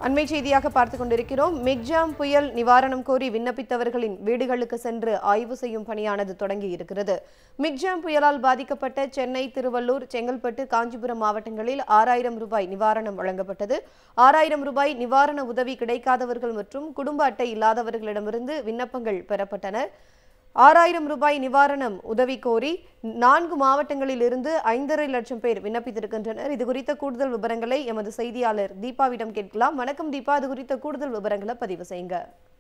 அண்மை செய்தியாக பார்த்து கொண்டிருக்கிறோம் மிக்ஜாம் புயல் நிவாரணம் கோரி விண்ணப்பித்தவர்களின் வீடுகளுக்கு சென்று ஆய்வு செய்யும் பணியானது தொடங்கி இருக்கிறது மிக்ஜாம் புயலால் பாதிக்கப்பட்ட சென்னை திருவள்ளூர் செங்கல்பட்டு காஞ்சிபுரம் மாவட்டங்களில் ஆறாயிரம் ரூபாய் நிவாரணம் வழங்கப்பட்டது ஆறாயிரம் ரூபாய் நிவாரண உதவி கிடைக்காதவர்கள் மற்றும் குடும்ப அட்டை இல்லாதவர்களிடமிருந்து விண்ணப்பங்கள் பெறப்பட்டன ஆறாயிரம் ரூபாய் நிவாரணம் உதவி கோரி நான்கு மாவட்டங்களில் இருந்து ஐந்தரை லட்சம் பேர் விண்ணப்பித்திருக்கின்றனர் இது குறித்த கூடுதல் விவரங்களை எமது செய்தியாளர் தீபாவிடம் கேட்கலாம் வணக்கம் தீபா இது குறித்த கூடுதல் விவரங்களை பதிவு செய்யுங்க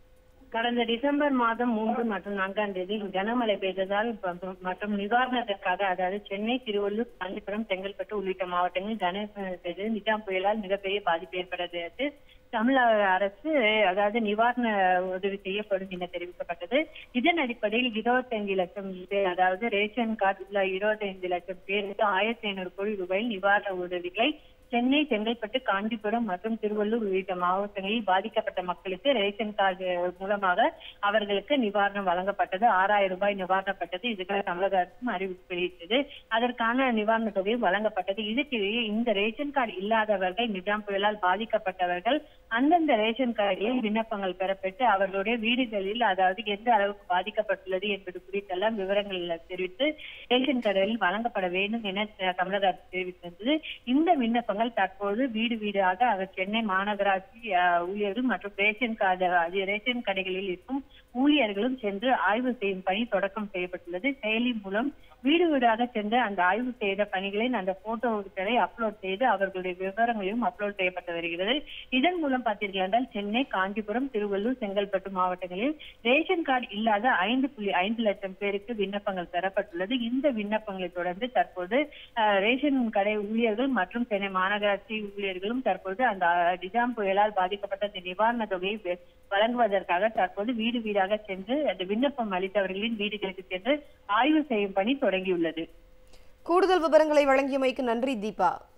கடந்த டிசம்பர் மாதம் மூன்று மற்றும் நான்காம் தேதி கனமழை பெய்ததால் ப- மற்றும் நிவாரணத்திற்காக அதாவது சென்னை திருவள்ளூர் காஞ்சிபுரம் செங்கல்பட்டு உள்ளிட்ட மாவட்டங்களில் கனமழை பெய்தது நிஜாம் புயலால் மிகப்பெரிய பாதிப்பு ஏற்பட்டது தமிழக அரசு அதாவது நிவாரண உதவி செய்யப்படும் என தெரிவிக்கப்பட்டது இதன் அடிப்படையில் இருபத்தைந்து லட்சம் பேர் அதாவது ரேஷன் கார்டு உள்ள இருபத்தைந்து லட்சம் பேருக்கு ஆயிரத்தி ஐநூறு கோடி ரூபாயில் நிவாரண உதவிகளை சென்னை செங்கல்பட்டு காஞ்சிபுரம் மற்றும் திருவள்ளூர் உள்ளிட்ட மாவட்டங்களில் பாதிக்கப்பட்ட மக்களுக்கு ரேஷன் கார்டு மூலமாக அவர்களுக்கு நிவாரணம் வழங்கப்பட்டது ஆறாயிரம் ரூபாய் நிவாரணப்பட்டது இதுக்காக தமிழக அரசும் அறிவிப்பு வெளியிட்டது அதற்கான நிவாரண தொகை வழங்கப்பட்டது இதுக்கு இந்த ரேஷன் கார்டு இல்லாதவர்கள் நிஜாம் புயலால் பாதிக்கப்பட்டவர்கள் அந்தந்த ரேஷன் கார்டில் விண்ணப்பங்கள் பெறப்பட்டு அவர்களுடைய வீடுகளில் அதாவது எந்த அளவுக்கு பாதிக்கப்பட்டுள்ளது என்பது குறித்தெல்லாம் விவரங்கள் தெரிவித்து ரேஷன் கடையில் வழங்கப்பட வேண்டும் என தமிழக அரசு தெரிவித்திருந்தது இந்த விண்ணப்பங்கள் தற்போது வீடு வீடாக அவர் சென்னை மாநகராட்சி அஹ், ஊழியர்கள் மற்றும் ரேஷன் கார்டு அது ரேஷன் கடைகளில் இருக்கும் ஊழியர்களும் சென்று ஆய்வு செய்யும் பணி தொடக்கம் செய்யப்பட்டுள்ளது செயலி மூலம் வீடு வீடாக சென்று அந்த ஆய்வு செய்த பணிகளின் அந்த போட்டோக்களை அப்லோட் செய்து அவர்களுடைய விவரங்களையும் அப்லோட் செய்யப்பட்டு வருகிறது இதன் மூலம் பார்த்தீர்கள் என்றால் சென்னை காஞ்சிபுரம் திருவள்ளூர் செங்கல்பட்டு மாவட்டங்களில் ரேஷன் கார்டு இல்லாத ஐந்து புள்ளி ஐந்து லட்சம் பேருக்கு விண்ணப்பங்கள் பெறப்பட்டுள்ளது இந்த விண்ணப்பங்களை தொடர்ந்து தற்போது அஹ், ரேஷன் கடை ஊழியர்கள் மற்றும் சென்னை மாநகராட்சி ஊழியர்களும் தற்போது அந்த அஹ், நிஜாம் புயலால் பாதிக்கப்பட்ட இந்த நிவாரண தொகையை வெ- வழங்குவதற்காக தற்போது வீடு வீடாக சென்று அந்த விண்ணப்பம் அளித்தவர்களின் வீடுகளுக்கு சென்று ஆய்வு செய்யும் பணி தொடங்கியுள்ளது கூடுதல் விவரங்களை வழங்கியமைக்கு நன்றி தீபா